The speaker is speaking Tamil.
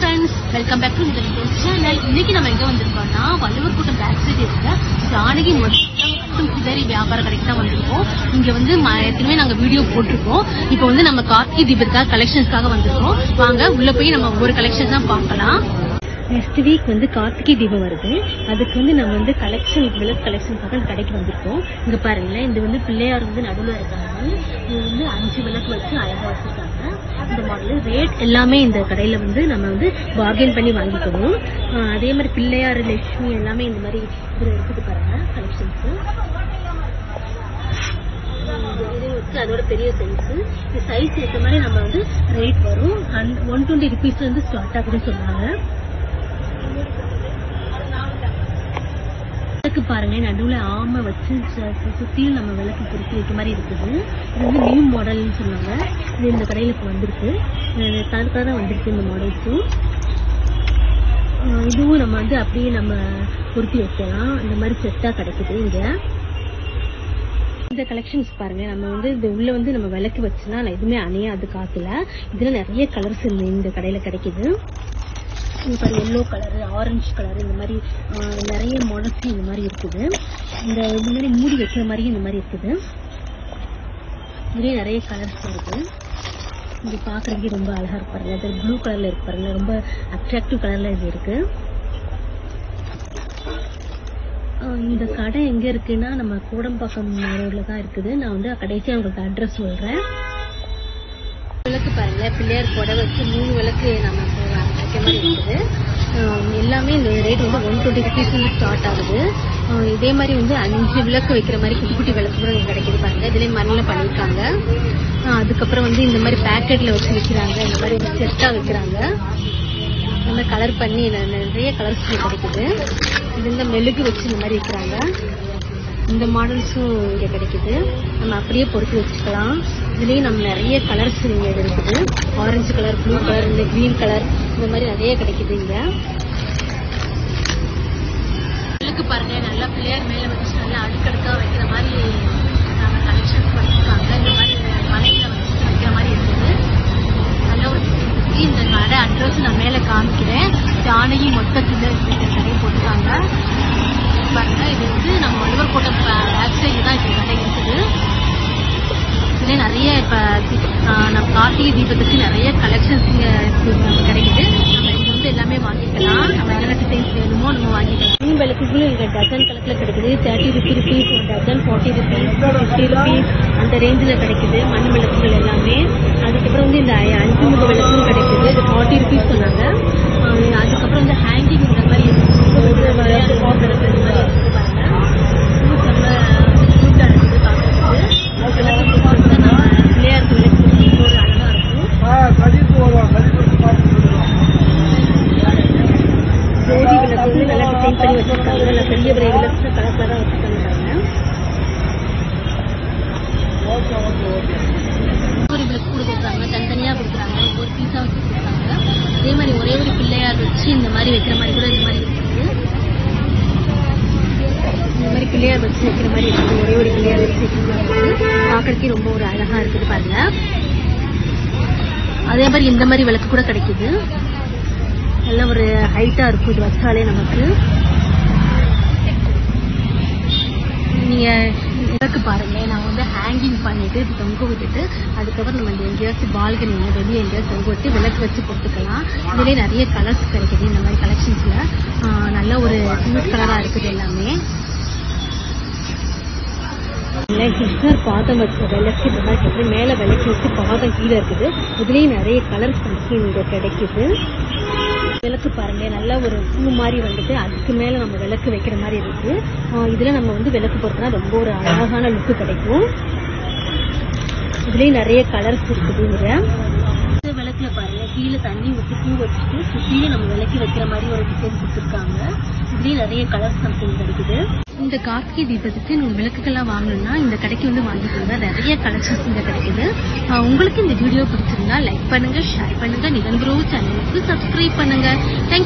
ஃப்ரெண்ட்ஸ் வெல்கம் பேக் டு இந்த சேனல் இன்னைக்கு நம்ம எங்க வந்திருக்கோம்னா வள்ளுவர் கூட்டம் பேக் சைடு இருக்க ஜானகி மற்றும் சிதறி வியாபார கடைக்கு தான் வந்திருக்கோம் இங்க வந்து ம- ஏற்கனவே நாங்க வீடியோ போட்டிருக்கோம் இப்போ வந்து நம்ம கார்த்திகை தீபத்துக்காக கலெக்ஷன்ஸ்க்காக வந்திருக்கோம் வாங்க உள்ள போய் நம்ம ஒவ்வொரு கலெக்ஷன் தான் பார்க்கலாம் நெக்ஸ்ட் வீக் வந்து கார்த்திகை தீபம் வருது அதுக்கு வந்து நம்ம வந்து கலெக்ஷன் விளக்கு கலெக்ஷனுக்காக இந்த கடைக்கு வந்திருக்கோம் இங்க பாருங்களேன் இது வந்து பிள்ளையார் வந்து நடுவில் இருக்காங்க இது வந்து அஞ்சு விளக்கு வச்சு அழகா வச்சிருக்காங்க இந்த மாடல் ரேட் எல்லாமே இந்த கடையில வந்து நம்ம வந்து பார்கெயின் பண்ணி வாங்கிக்கணும் ஆஹ் அதே மாதிரி பிள்ளையார் லட்சுமி எல்லாமே இந்த மாதிரி இதுல இருக்குது பாருங்க கலெக்ஷன்ஸ் இது வந்து அதோட பெரிய சைஸ் இந்த சைஸ் ஏற்ற மாதிரி நம்ம வந்து ரேட் வரும் ஒன் டுவெண்ட்டி ருபீஸ் வந்து ஸ்டார்ட் ஆகுதுன்னு சொன்னாங்க விளக்கு பாருங்க நடுவுல ஆமை வச்சு ச- சு- சுத்தியும் நம்ம விளக்கு பொருத்தி வைக்க மாதிரி இருக்குது இது வந்து நியூ மாடல்னு சொன்னாங்க இது இந்த கடையில இப்போ வந்திருக்கு தடுக்காக தான் வந்திருக்கு இந்த மாடல்ஸும் இதுவும் நம்ம வந்து அப்படியே நம்ம பொருத்தி வைக்கலாம் இந்த மாதிரி செட்டா கிடைக்குது இங்க இந்த கலெக்ஷன்ஸ் பாருங்க நம்ம வந்து இது உள்ள வந்து நம்ம விளக்கு வச்சுனா எதுவுமே அணையாது காத்துல இதுல நிறைய கலர்ஸ் இந்த இந்த கடையில கிடைக்குது இங்க பாருங்க எல்லோ கலர் ஆரஞ்சு கலர் இந்த மாதிரி ஆஹ், நிறைய மாடல்ஸ் இந்த மாதிரி இருக்குது இந்த இது மாதிரி மூடி வைக்கிற மாதிரியும் இந்த மாதிரி இருக்குது இதுலயே நிறைய கலர்ஸ் இருக்கு இது பாக்குறதுக்கே ரொம்ப அழகா இருக்கு பாருங்க அது ப்ளூ கலர்ல இருக்கு பாருங்க ரொம்ப அட்ராக்டிவ் கலர்ல இது இருக்கு ஆஹ், இந்த கடை எங்க இருக்குன்னா நம்ம கூடம்பாக்கம் ரோட்ல தான் இருக்குது நான் வந்து கடைசியா உங்களுக்கு அட்ரஸ் சொல்றேன் விளக்கு பாருங்க பிள்ளையார் புடவை வச்சு மூணு விளக்கு நம்ம இப்போ வைக்க மாதிரி இருக்குது ஆஹ் எல்லாமே இந்த ரேட் வந்து ஒன் டுவெண்ட்டி ருபீஸ் வந்து ஸ்டார்ட் ஆகுது ஆஹ் இதே மாதிரி வந்து அஞ்சு விளக்கு வைக்கிற மாதிரி குட்டி குட்டி விளக்கு கூட இங்க கிடைக்குது பாருங்க இதுலயே மண்ணில் பண்ணியிருக்காங்க ஆஹ் அதுக்கப்புறம் வந்து இந்த மாதிரி பேக்கெட்ல வச்சு விற்கிறாங்க இந்த மாதிரி செட்டா வைக்கிறாங்க இந்த கலர் பண்ணி ந- நிறைய கலர்ஸ் கிடைக்குது இது இந்த மெழுகு வச்சு இந்த மாதிரி விற்கிறாங்க இந்த மாடல்ஸும் இங்க கிடைக்குது நம்ம அப்படியே பொறுத்து வச்சுக்கலாம் இதுலயும் நம்ம நிறைய கலர்ஸ் இங்க இருக்குது ஆரஞ்சு கலர் ப்ளூ கலர் இந்த கிரீன் கலர் இந்த மாதிரி நிறைய கிடைக்குது இங்க விளக்கு பாருங்க நல்லா பிள்ளையார் மேல வச்சு நல்லா அடுக்கடுக்கா வைக்கிற மாதிரி நம்ம கலெக்ஷன்ஸ் வச்சிருக்காங்க இந்த மாதிரி மலையில வச்சு வைக்கிற மாதிரி இருக்குது நல்ல ஒரு இந்த கடை அட்ரஸ் நான் மேல காமிக்கிறேன் ஜானகி மொத்தத்துல இருக்கிற கடையை போட்டுருக்காங்க பாருங்க இது வந்து நம்ம வள்ளுவர் கோட்டை பேக் சைடு தான் இந்த கடை இருக்குது இதுல நிறைய இப்ப ஆஹ், நம்ம கார்த்திகை தீபத்துக்கு நிறைய கலெக்ஷன்ஸ் இங்க நமக்கு கிடைக்குது நம்ம இங்க வந்து எல்லாமே வாங்கிக்கலாம் நம்ம என்னென்ன டிசைன்ஸ் வேணுமோ நம்ம வாங்கிக்கலாம் மீன் விளக்குகளும் இங்க டசன் கணக்குல கிடைக்குது thirty fifty rupees dozen forty rupees fifty rupees அந்த ரேஞ்சில் கிடைக்குது மண் விளக்குகள் எல்லாமே அதுக்கப்புறம் வந்து இந்த ஐ- அஞ்சு முக விளக்கும் கிடைக்குது இது ஃபார்ட்டி ருபீஸ் சொன்னாங்க ஆஹ், அதுக்கப்புறம் இந்த ஹேங்கிங் இந்த மாதிரி விளையாட்டு விளக்கு இந்த மாதிரி இருக்குது பாருங்க ரொம்ப cute-ஆ இருக்குது பார்க்கறதுக்கு. இதெல்லாம் வந்து நம்ம பிள்ளையாருக்கு விளக்கு போட்டு ஒரு அழகா இருக்கும் ஜோதி விளக்கு வந்து நல்லா டிசைன் பண்ணி வச்சிருக்காங்க நல்ல பெரிய பெரிய விளக்கு கலர் கலரா வச்சிருக்காங்க பாருங்க ஒரு விளக்கு கூட கொடுக்குறாங்க தனித்தனியா கொடுக்குறாங்க ஒரு பீஸா வச்சு கொடுக்குறாங்க அதே மாதிரி ஒரே ஒரு பிள்ளையார் வச்சு இந்த மாதிரி வைக்கிற மாதிரி கூட இந்த மாதிரி இருக்குது இந்த மாதிரி பிள்ளையார் வச்சு வைக்கிற மாதிரி இருக்குது ஒரே ஒரு பிள்ளையார் வச்சு வைக்கிற மாதிரி இருக்குது பார்க்கறதுக்கே ரொம்ப ஒரு அழகா இருக்குது பாருங்க அதே மாதிரி இந்த மாதிரி விளக்கு கூட கிடைக்குது நல்ல ஒரு ஹைட்டா இருக்கும் இது வச்சாலே நமக்கு நீங்க விளக்கு பாருங்க நான் வந்து ஹேங்கிங் பண்ணிட்டு இது தொங்க விட்டுட்டு அதுக்கப்புறம் நம்ம இந்த எங்கேயாச்சும் பால்கனில வெளியே எங்கேயாச்சும் தொங்க விட்டு விளக்கு வச்சு போட்டுக்கலாம் இதுலயே நிறைய கலர்ஸ் கிடைக்குது இந்த மாதிரி கலெக்ஷன்ஸ்ல நல்ல ஒரு கியூட் கலரா இருக்குது எல்லாமே இல்லை கிருஷ்ணர் பாதம் வச்ச விளக்கு இந்த மாதிரி கிடைக்குது மேல விளக்கு வச்சு பாதம் கீழே இருக்குது இதுலயும் நிறைய கலர்ஸ் நமக்கு இங்க கிடைக்குது விளக்கு பாருங்க நல்ல ஒரு பூ மாதிரி வந்துட்டு அதுக்கு மேல நம்ம விளக்கு வைக்கிற மாதிரி இருக்கு ஆஹ் இதுல நம்ம வந்து விளக்கு பொறுத்தனா ரொம்ப ஒரு அழகான லுக்கு கிடைக்கும் இதுலயும் நிறைய கலர்ஸ் இருக்குது இதுல இந்த விளக்குல பாருங்க கீழே தண்ணி ஊற்றி பூ வச்சுட்டு சுத்தியும் நம்ம விளக்கி வைக்கிற மாதிரி ஒரு டிசைன் கொடுத்துருக்காங்க இதுலயும் நிறைய கலர்ஸ் நமக்கு இங்க கிடைக்குது இந்த கார்த்திகை தீபத்துக்கு நீங்க விளக்குகள்லாம் வாங்கணும்னா இந்த கடைக்கு வந்து வாங்கிக்கோங்க நிறைய கலெக்ஷன்ஸ் இங்க கிடைக்குது ஆஹ் உங்களுக்கு இந்த வீடியோ பிடிச்சிருந்தா லைக் பண்ணுங்க ஷேர் பண்ணுங்க நிகழ்வு சேனலுக்கு சப்ஸ்கிரைப் பண்ணுங்க தேங்க்